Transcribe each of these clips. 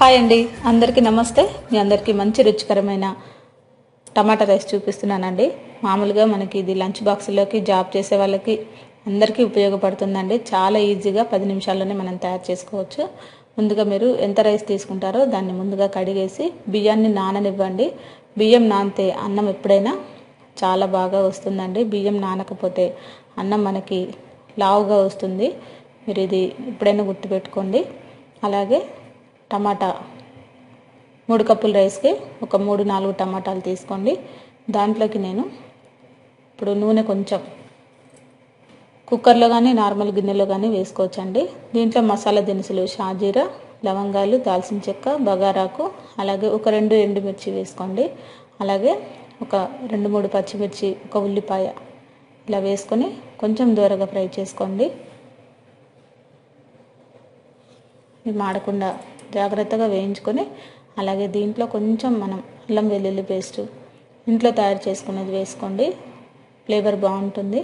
hi అండి అందరికీ నమస్తే మీ అందరికీ మంచి రుచికరమైన టమాటా రైస్ చూపిస్తున్నానండి మామూలుగా మనకి ఇది లంచ్ బాక్స్లోకి జాబ్ చేసే వాళ్ళకి అందరికీ ఉపయోగపడుతుందండి చాలా ఈజీగా పది నిమిషాల్లోనే మనం తయారు చేసుకోవచ్చు ముందుగా మీరు ఎంత రైస్ తీసుకుంటారో దాన్ని ముందుగా కడిగేసి బియ్యాన్ని నాననివ్వండి బియ్యం నానితే అన్నం ఎప్పుడైనా చాలా బాగా వస్తుందండి బియ్యం నానకపోతే అన్నం మనకి లావుగా వస్తుంది మీరు ఇది ఎప్పుడైనా గుర్తుపెట్టుకోండి అలాగే టమాటా మూడు కప్పుల రైస్కి ఒక మూడు నాలుగు టమాటాలు తీసుకోండి దాంట్లోకి నేను ఇప్పుడు నూనె కొంచెం కుక్కర్లో కానీ నార్మల్ గిన్నెలో కానీ వేసుకోవచ్చండి దీంట్లో మసాలా దినుసులు షాజీరా లవంగాలు దాల్చిన చెక్క బగారాకు అలాగే ఒక రెండు ఎండుమిర్చి వేసుకోండి అలాగే ఒక రెండు మూడు పచ్చిమిర్చి ఒక ఉల్లిపాయ ఇలా వేసుకొని కొంచెం దూరగా ఫ్రై చేసుకోండి ఇవి మాడకుండా జాగ్రత్తగా వేయించుకొని అలాగే దీంట్లో కొంచెం మనం అల్లం వెల్లుల్లి పేస్ట్ ఇంట్లో తయారు చేసుకున్నది వేసుకోండి ఫ్లేవర్ బాగుంటుంది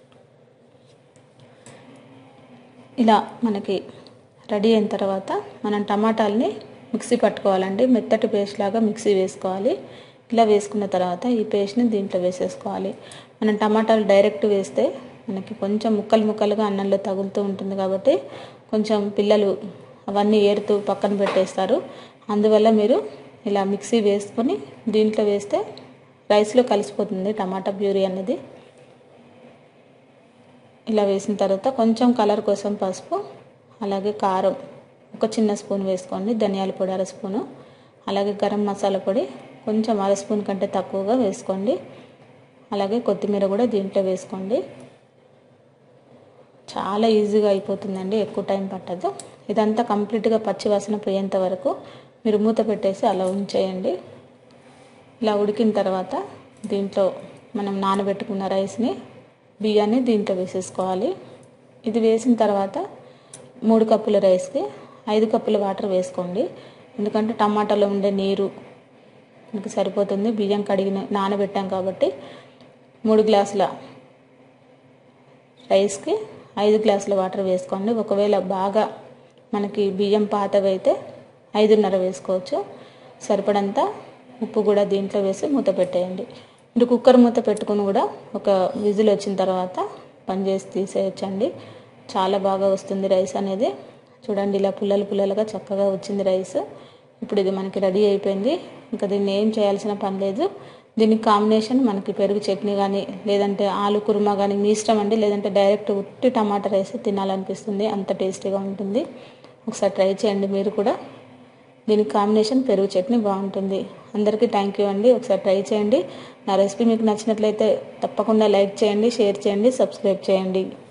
ఇలా మనకి రెడీ అయిన తర్వాత మనం టమాటాలని మిక్సీ పట్టుకోవాలండి మెత్తటి పేస్ట్ లాగా మిక్సీ వేసుకోవాలి ఇలా వేసుకున్న తర్వాత ఈ పేస్ట్ని దీంట్లో వేసేసుకోవాలి మనం టమాటాలు డైరెక్ట్ వేస్తే మనకి కొంచెం ముక్కలు ముక్కలుగా అన్నంలో తగులుతూ ఉంటుంది కాబట్టి కొంచెం పిల్లలు అవన్నీ ఏరుతూ పక్కన పెట్టేస్తారు అందువల్ల మీరు ఇలా మిక్సీ వేసుకొని దీంట్లో వేస్తే రైస్లో కలిసిపోతుంది టమాటా ప్యూరీ అన్నది ఇలా వేసిన తర్వాత కొంచెం కలర్ కోసం పసుపు అలాగే కారం ఒక చిన్న స్పూన్ వేసుకోండి ధనియాల పొడి అర స్పూను అలాగే గరం మసాలా పొడి కొంచెం అర స్పూన్ కంటే తక్కువగా వేసుకోండి అలాగే కొత్తిమీర కూడా దీంట్లో వేసుకోండి చాలా ఈజీగా అయిపోతుందండి ఎక్కువ టైం పట్టదు ఇదంతా కంప్లీట్గా పచ్చివాసన పోయేంత వరకు మీరు మూత పెట్టేసి అలా ఉంచేయండి ఇలా ఉడికిన తర్వాత దీంట్లో మనం నానబెట్టుకున్న రైస్ని బియ్యాన్ని దీంట్లో వేసేసుకోవాలి ఇది వేసిన తర్వాత మూడు కప్పుల రైస్కి ఐదు కప్పుల వాటర్ వేసుకోండి ఎందుకంటే టమాటాలో ఉండే నీరు మీకు సరిపోతుంది బియ్యం కడిగిన నానబెట్టాం కాబట్టి మూడు గ్లాసుల రైస్కి ఐదు గ్లాసుల వాటర్ వేసుకోండి ఒకవేళ బాగా మనకి బియ్యం పాతవైతే ఐదున్నర వేసుకోవచ్చు సరిపడంత ఉప్పు కూడా దీంట్లో వేసి మూత పెట్టేయండి మీరు కుక్కర్ మూత పెట్టుకుని కూడా ఒక విజిల్ వచ్చిన తర్వాత పని చేసి తీసేయచ్చండి చాలా బాగా వస్తుంది రైస్ అనేది చూడండి ఇలా పుల్లలు పుల్లలుగా చక్కగా వచ్చింది రైస్ ఇప్పుడు ఇది మనకి రెడీ అయిపోయింది ఇంకా దీన్ని ఏం చేయాల్సిన పని లేదు దీనికి కాంబినేషన్ మనకి పెరుగు చట్నీ కానీ లేదంటే ఆలు కుర్మా కానీ మీ ఇష్టం అండి లేదంటే డైరెక్ట్ ఉట్టి టమాటా రైస్ తినాలనిపిస్తుంది అంత టేస్టీగా ఉంటుంది ఒకసారి ట్రై చేయండి మీరు కూడా దీనికి కాంబినేషన్ పెరుగు చట్నీ బాగుంటుంది అందరికీ థ్యాంక్ యూ అండి ఒకసారి ట్రై చేయండి నా రెసిపీ మీకు నచ్చినట్లయితే తప్పకుండా లైక్ చేయండి షేర్ చేయండి సబ్స్క్రైబ్ చేయండి